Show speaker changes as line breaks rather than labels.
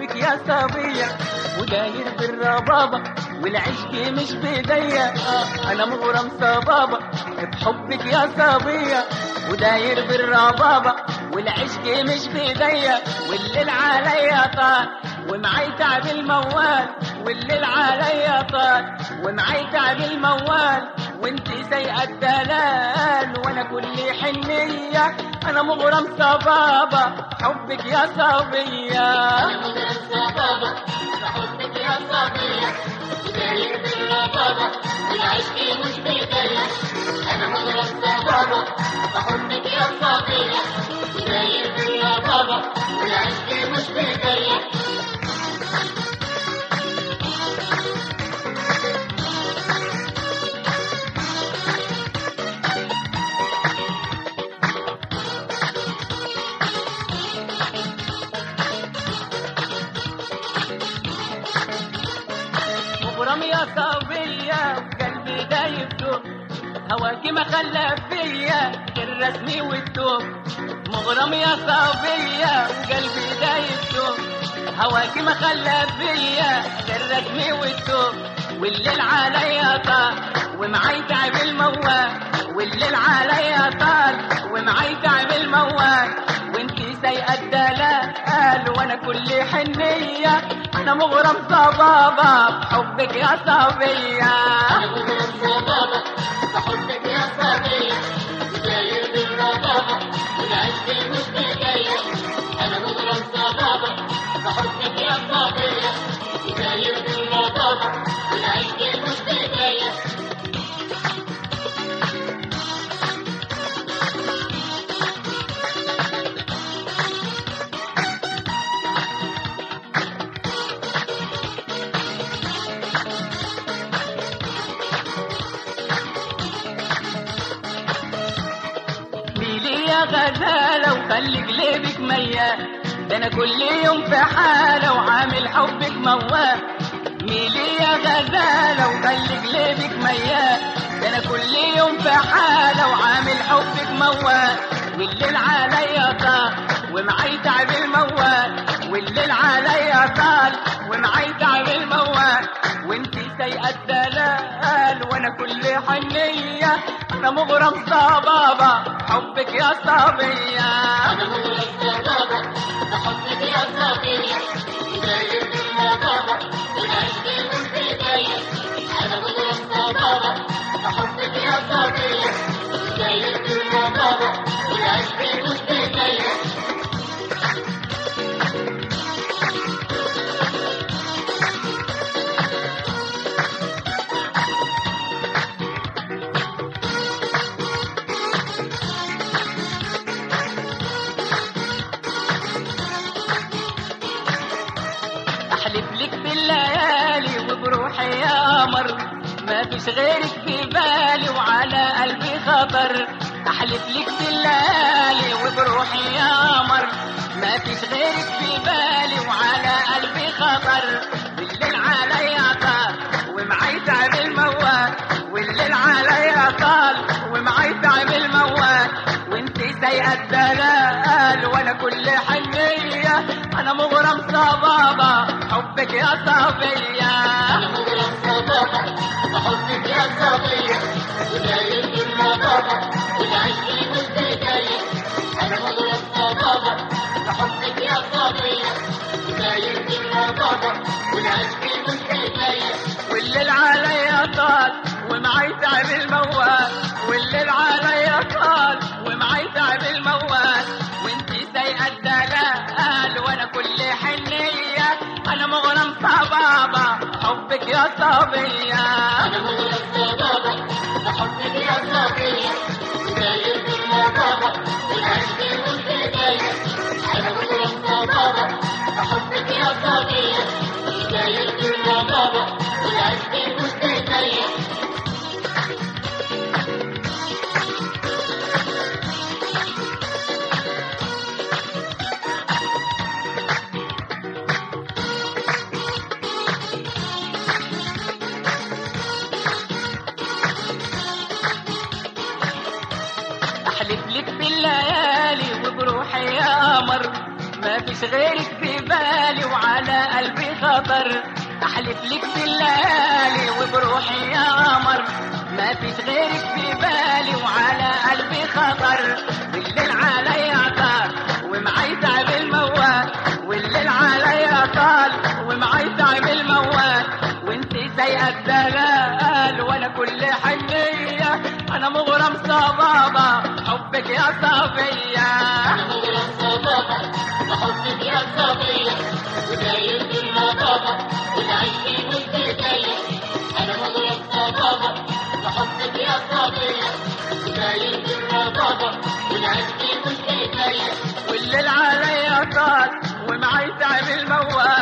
حبك يا صبية وداير بالربابة والعشق مش بيديا انا مغرم صبابة بحبك يا صبية وداير بالربابة والعشق مش بيديا والليل عليا طال ومعي تعب الموال والليل عليا طال ومعي تعب الموال وانت سيئة الدلال وانا كل حنية انا مغرم صبابة حبك يا صبية مغرم يا صبية وقلبي دايب دوب هواكي ما خلى فيا الرسمي والتوب مغرم يا صبية وقلبي دايب دوب هواكي ما خلى فيا الرسمي والتوب والليل عليا طال ومعي تعب الموال والليل عليا طال ومعي تعب الموال وانتي سيئة الدلال وانا كل حنية انا مغرم صبابة بحبك يا صبية ميلي يا غزالة وخلي قلبك ميال ده انا كل يوم في حالة وعامل حبك موال ميلي يا غزالة وخلي قلبك ميال ده انا كل يوم في حالة وعامل حبك موال والليل عليا طال ومعي تعب الموال والليل عليا طال ومعي تعب الموال وانتي سيئة الدلال وانا كل حنية انا مغرم صبابة حبك يا صبية احلف لك بالليالي وبروحي يا قمر ما فيش غيرك في بالي وعلى قلبي خطر احلف لك بالليالي وبروحي يا قمر ما فيش غيرك في بالي وعلى قلبي خطر والليل عليا طال ومعي تعب الموال والليل عليا طال ومعي تعب الموال وانتي سيئة الدلال وانا كل حنية انا مغرم صبابة حبك يا صبية والليل عليا طال ومعي تعب الموال والليل عليا طال ومعي تعب الموال وانتي سيئة الدلال وانا كل حنية انا مغرم صبابة حبك يا صبية احلف لك بالليالي وبروحي يا قمر ما فيش غيرك في بالي وعلى قلبي خطر احلف لك بالليالي وبروحي يا قمر ما فيش غيرك في بالي وعلى قلبي خطر بالليل عليا طال ومعي تعب الموال والليل عليا طال ومعي تعب الموال وانت زي الدلال وانا كل حنية انا مغرم صبابة حبك يا صبية
أنا مغرم صبابة بحبك يا صبية وداير في الربابة والعيش مش بإيديا أنا مغرم صبابة بحبك يا صبية وداير في الربابة والعيش مش بإيديا
والليل عليا طال ومعي تعب الموال